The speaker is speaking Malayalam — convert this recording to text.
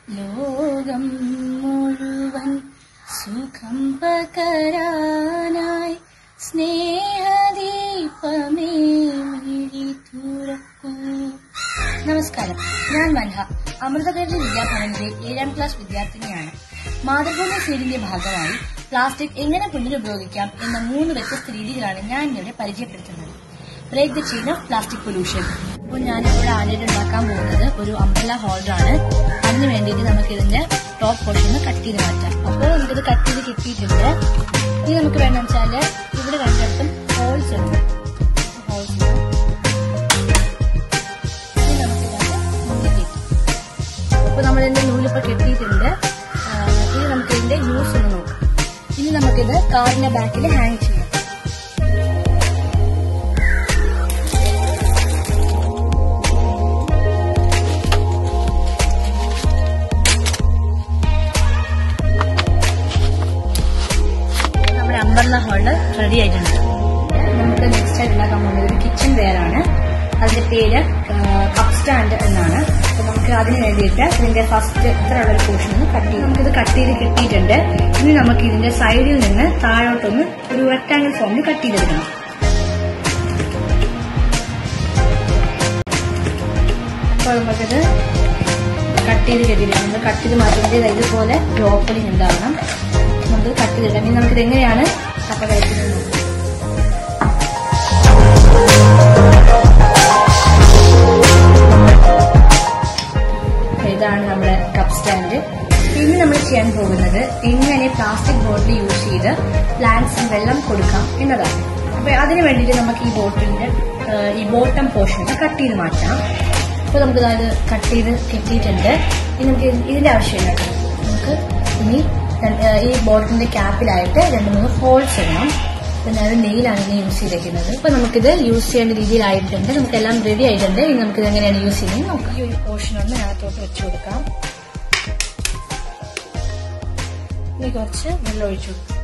ലോകം മുഴുവൻ സുഖം പകരാനായി സ്നേഹദീപമേ മിഴി തുറക്കൂ നമസ്കാരം ഞാൻ വൻഹ അമൃതകേരള വിദ്യാഭവനിലെ ഏഴാം ക്ലാസ് വിദ്യാർത്ഥിനിയാണ് മാതൃഭൂമി സീഡിന്റെ ഭാഗമായി പ്ലാസ്റ്റിക് എങ്ങനെ പുനരുപയോഗിക്കാം എന്ന മൂന്ന് വ്യത്യസ്ത രീതികളാണ് ഞാൻ ഇവിടെ പരിചയപ്പെടുത്തുന്നത് break the chain of plastic pollution അപ്പോൾ ഞാനിവിടെ ആദ്യമായിട്ട് ഉണ്ടാക്കാൻ പോകുന്നത് ഒരു അംബ്രല ഹോൾഡറാണ് അതിന് വേണ്ടിയിട്ട് നമുക്ക് ഇതിന്റെ ടോപ്പ് പോർഷൻ കട്ട് ചെയ്ത് മാറ്റാം അപ്പോൾ നമുക്കിത് കട്ട് ചെയ്ത് കിട്ടിയിട്ടുണ്ട് ഇനി നമുക്ക് വേണമെന്ന് വെച്ചാല് ഇവിടെ രണ്ടിടത്തും ഹോൾസ് ഉണ്ട് ഹോൾസ് ഉണ്ട് ഇനി നമുക്കിതത് മുന്നിൽ കയറ്റാം. അപ്പോൾ നമ്മളിതിന്റെ നൂലിപ്പോൾ കെട്ടിയിട്ടുണ്ട് ആ, ഇനി നമുക്ക് ഇതിന്റെ യൂസ് ഒന്ന് നോക്കാം ഇനി നമുക്കിത് കാറിന്റെ ബാക്കിൽ ഹാങ് ചെയ്യാം നമ്മുടെ അമ്പർല ഹോൾഡ് റെഡി ആയിട്ടുണ്ട് നമുക്ക് നെക്സ്റ്റ് ആയിട്ട് ഉണ്ടാക്കാൻ പോകുന്നത് ഒരു കിച്ചൺ വെയർ ആണ് അതിന്റെ പേര് കപ്പ് സ്റ്റാൻഡ് എന്നാണ് അപ്പൊ നമുക്ക് അതിന് വേണ്ടിയിട്ട് ഇതിന്റെ ഫസ്റ്റ് ഇത്ര ഉള്ള ഒരു പോർഷൻ ഒന്ന് കട്ട് ചെയ്ത് നമുക്കിത് കട്ട് ചെയ്ത് കിട്ടിയിട്ടുണ്ട് ഇനി നമുക്ക് ഇതിന്റെ സൈഡിൽ നിന്ന് താഴോട്ടൊന്ന് ഒരു റെക്ടാങ്കിൾ ഫോമിൽ കട്ട് ചെയ്തെടുക്കണം അപ്പോൾ നമുക്കിത് കട്ട് ചെയ്ത് കിട്ടിയില്ല നമ്മൾ കട്ട് ചെയ്ത് മാറ്റുന്നത് ഇതുപോലെ ഓപ്പണിംഗ് ഉണ്ടാവണം നമുക്ക് കട്ട് ചെയ്തിടാം ഇനി നമുക്കിത് എങ്ങനെയാണ് കപ്പ കഴിക്കുന്നത് നോക്കാം. ഇതാണ് നമ്മുടെ കപ്പ് സ്റ്റാൻഡ് ഇനി നമ്മൾ ചെയ്യാൻ പോകുന്നത് എങ്ങനെ പ്ലാസ്റ്റിക് ബോട്ടിൽ യൂസ് ചെയ്ത് പ്ലാന്റ്സിന് വെള്ളം കൊടുക്കാം എന്നതാണ് അപ്പൊ അതിന് വേണ്ടിയിട്ട് നമുക്ക് ഈ ബോട്ടിലിന്റെ ഈ ബോട്ടം പോർഷൻ കട്ട് ചെയ്ത് മാറ്റാം അപ്പൊ നമുക്ക് അത് കട്ട് ചെയ്ത് കെട്ടിയിട്ടുണ്ട് ഇനി നമുക്ക് ഇതിന്റെ ആവശ്യമില്ല നമുക്ക് ഇനി രണ്ട്- ഏഹ് ഈ ബോട്ടിലിന്റെ ക്യാപ്പിലായിട്ട് രണ്ട് മൂന്ന് ഹോൾസ് ഇടണം പിന്നെ അത് നെയിലാണ് ഇനി യൂസ് ചെയ്തേക്കുന്നത് അപ്പൊ നമുക്കിത് യൂസ് ചെയ്യേണ്ട രീതിയിലായിട്ടുണ്ട് നമുക്കെല്ലാം റെഡി ആയിട്ടുണ്ട് ഇനി നമുക്കിത് എങ്ങനെയാണ് യൂസ് ചെയ്യുന്നത് നോക്കാം ഈ ഒരു പോർഷൻ ഒന്ന് അതിനകത്തോട്ട് വെച്ച് കൊടുക്കാം ഇനി കുറച്ച് വെള്ളം ഒഴിച്ചു കൊടുക്കാം